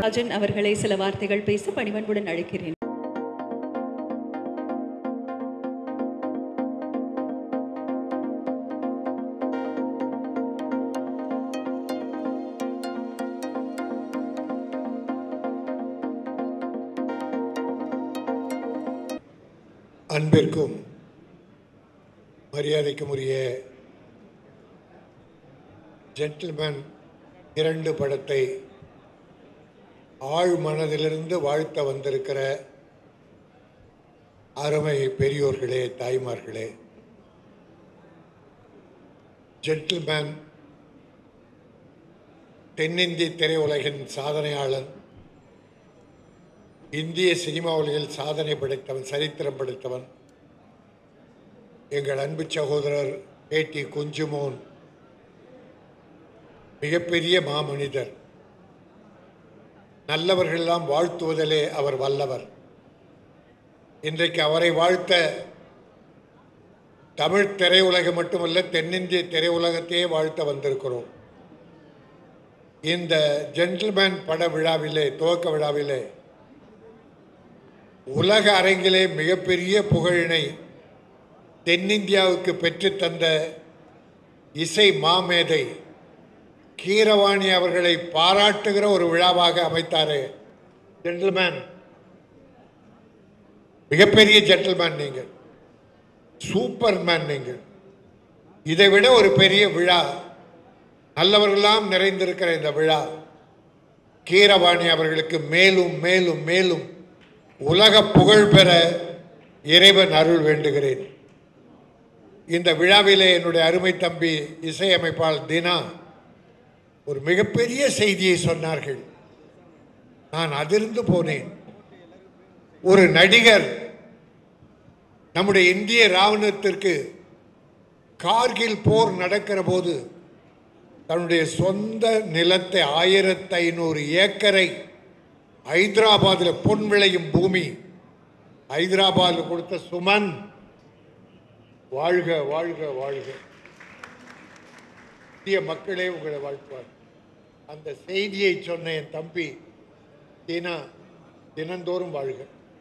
ராஜன் அவர்களை சில வார்த்தைகள் பேச பணிவன்புடன் அழைக்கிறேன் அன்பிற்கும் மரியாதைக்கும் உரிய ஜென்டில்மேன் இரண்டு படத்தை ஆழ் மனதிலிருந்து வாழ்த்த வந்திருக்கிற அருமை பெரியோர்களே தாய்மார்களே ஜென்டில்மேன் தென்னிந்திய திரையுலகின் சாதனையாளன் இந்திய சினிமா உலகில் சாதனை படைத்தவன் சரித்திரம் படைத்தவன் எங்கள் அன்பு சகோதரர் பேட்டி குஞ்சுமோன் மிகப்பெரிய மாமனிதர் நல்லவர்களெல்லாம் வாழ்த்துவதிலே அவர் வல்லவர் இன்றைக்கு அவரை வாழ்த்த தமிழ் திரையுலகம் மட்டுமல்ல தென்னிந்திய திரையுலகத்தையே வாழ்த்த வந்திருக்கிறோம் இந்த ஜென்டில்மேன் பட விழாவிலே துவக்க விழாவிலே உலக அரங்கிலே மிகப்பெரிய புகழினை தென்னிந்தியாவுக்கு பெற்றுத்தந்த இசை மாமேதை கீரவாணி அவர்களை பாராட்டுகிற ஒரு விழாவாக அமைத்தாரு ஜென்டில்மேன் மிகப்பெரிய ஜென்டில்மேன் நீங்கள் சூப்பர்மேன் நீங்கள் இதை விட ஒரு பெரிய விழா நல்லவர்களெல்லாம் நிறைந்திருக்கிற இந்த விழா கீரவாணி அவர்களுக்கு மேலும் மேலும் மேலும் உலக புகழ் பெற இறைவன் அருள் வேண்டுகிறேன் இந்த விழாவிலே என்னுடைய அருமை தம்பி இசையமைப்பாளர் தினா ஒரு மிகப்பெரிய செய்தியை சொன்னார்கள் நான் அதிர்ந்து போனேன் ஒரு நடிகர் நம்முடைய இந்திய ராணுவத்திற்கு கார்கில் போர் நடக்கிற போது தன்னுடைய சொந்த நிலத்தை ஆயிரத்தி ஐநூறு ஏக்கரை ஹைதராபாத்தில் பொன் விளையும் பூமி ஹைதராபாத்தில் கொடுத்த சுமன் வாழ்க வாழ்க வாழ்க இந்திய மக்களே உங்களை வாழ்த்துவார் அந்த செய்தியை சொன்ன என் தம்பி தினா தினந்தோறும் வாழ்க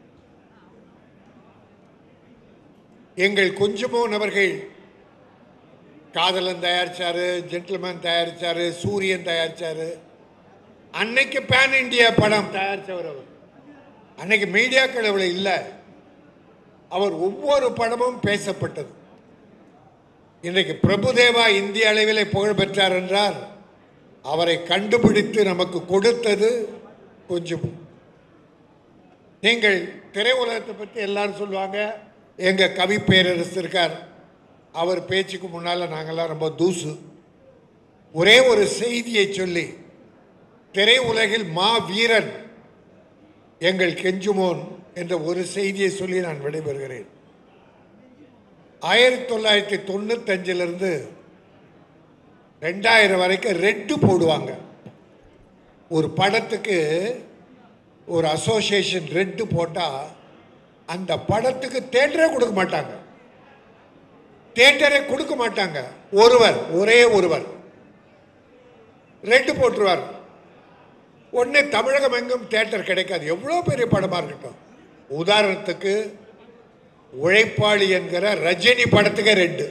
எங்கள் குஞ்சுமோன் அவர்கள் காதலன் தயாரிச்சாரு ஜென்டில்மேன் தயாரிச்சாரு சூரியன் தயாரிச்சாரு அன்னைக்கு பேன் இந்தியா படம் தயாரித்தவர் அவர் அன்னைக்கு மீடியாக்கள் அவ்வளோ இல்லை அவர் ஒவ்வொரு படமும் பேசப்பட்டது இன்றைக்கு பிரபுதேவா இந்திய அளவிலே புகழ் பெற்றார் என்றால் அவரை கண்டுபிடித்து நமக்கு கொடுத்தது கொஞ்சம் நீங்கள் திரையுலகத்தை பற்றி எல்லாரும் சொல்லுவாங்க எங்கள் கவி பேரரசு இருக்கார் அவர் பேச்சுக்கு முன்னால் நாங்கள்லாம் ரொம்ப தூசு ஒரே ஒரு செய்தியை சொல்லி திரையுலகில் மா வீரன் எங்கள் கெஞ்சுமோன் என்ற ஒரு செய்தியை சொல்லி நான் விடைபெறுகிறேன் ஆயிரத்தி தொள்ளாயிரத்தி தொண்ணூத்தஞ்சிலிருந்து ரெண்டாயிரம் வரைக்கும் ரெட்டு போடுவாங்க ஒரு படத்துக்கு ஒரு அசோசியேஷன் ரெட்டு போட்டால் அந்த படத்துக்கு தேட்டரே கொடுக்க மாட்டாங்க தேட்டரே கொடுக்க மாட்டாங்க ஒருவர் ஒரே ஒருவர் ரெட்டு போட்டுருவார் உடனே தமிழகம் எங்கும் தேட்டர் கிடைக்காது எவ்வளோ பெரிய படமாக இருக்கட்டும் உதாரணத்துக்கு உழைப்பாளி என்கிற ரஜினி படத்துக்கு ரெண்டு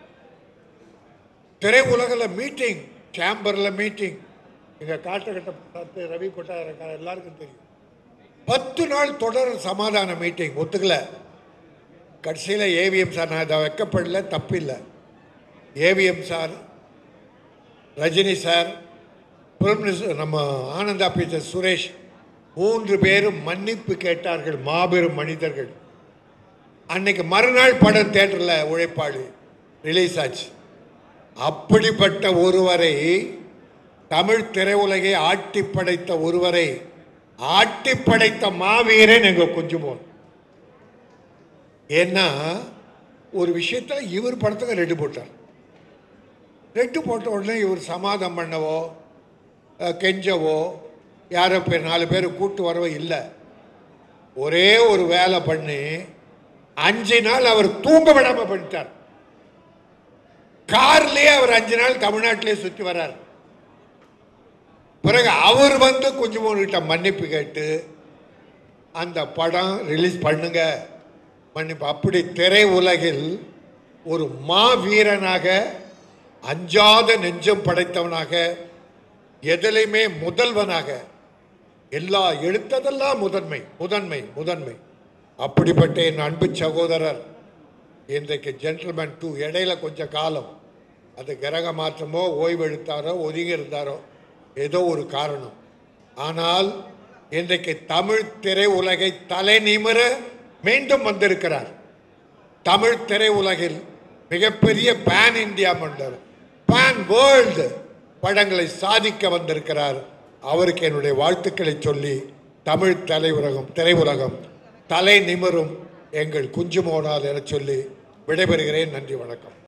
திரையுலகில் மீட்டிங் சேம்பரில் மீட்டிங் எங்கள் காட்டுக்கட்ட பத்து ரவி கொட்டாயிரம் எல்லாருக்கும் தெரியும் பத்து நாள் தொடர் சமாதான மீட்டிங் ஒத்துக்கல கடைசியில் ஏவிஎம் சார் நான் இதை வைக்கப்படல தப்பில்லை AVM sir Rajini sir prime minister நம்ம ஆனந்தா பீச்சர் சுரேஷ் மூன்று பேரும் மன்னிப்பு கேட்டார்கள் மாபெரும் மனிதர்கள் அன்னைக்கு மறுநாள் படம் தேட்டரில் உழைப்பாளி ரிலீஸ் ஆச்சு அப்படிப்பட்ட ஒருவரை தமிழ் திரையுலகை ஆட்டி படைத்த ஒருவரை ஆட்டி படைத்த மாவீரன் எங்க குஞ்சுமோன் ஏன்னா ஒரு விஷயத்தில் இவர் படத்துக்கு ரெட்டு போட்டார் ரெட்டு போட்ட உடனே இவர் சமாதம் பண்ணவோ அஹ், கெஞ்சவோ யாரோ பேர் நாலு பேர் கூட்டு வரவோ இல்லை ஒரே ஒரு வேலை பண்ணி அஞ்சு நாள் அவர் தூங்க விடாம பண்ணிட்டார் கார்லயே அவர் அஞ்சு நாள் தமிழ்நாட்டிலே சுற்றி வர்றார் பிறகு அவர் வந்து குஞ்சுமோன்கிட்ட மன்னிப்பு கேட்டு அந்த படம் ரிலீஸ் பண்ணுங்க மன்னிப்பு அப்படி திரை உலகில் ஒரு மாவீரனாக அஞ்சாத நெஞ்சம் படைத்தவனாக எதிலையுமே முதல்வனாக எல்லா எடுத்ததெல்லாம் முதன்மை முதன்மை முதன்மை அப்படிப்பட்ட என் அன்பு சகோதரர் இன்றைக்கு ஜென்டில்மேன் டூ இடையில கொஞ்ச காலம் அது கிரக மாற்றமோ ஓய்வு எடுத்தாரோ ஒதுங்கி இருந்தாரோ ஏதோ ஒரு காரணம் ஆனால் இன்றைக்கு தமிழ் திரை உலகை தலை நிமிர மீண்டும் வந்திருக்கிறார் தமிழ் திரை உலகில் மிகப்பெரிய பேன் இந்தியா மன்னர் பேன் வேர்ல்டு படங்களை சாதிக்க வந்திருக்கிறார் அவருக்கு என்னுடைய வாழ்த்துக்களை சொல்லி தமிழ் தலையுலகம் திரையுலகம் தலை நிமிரும் எங்கள் குஞ்சுமோனால் என சொல்லி விடைபெறுகிறேன் நன்றி வணக்கம்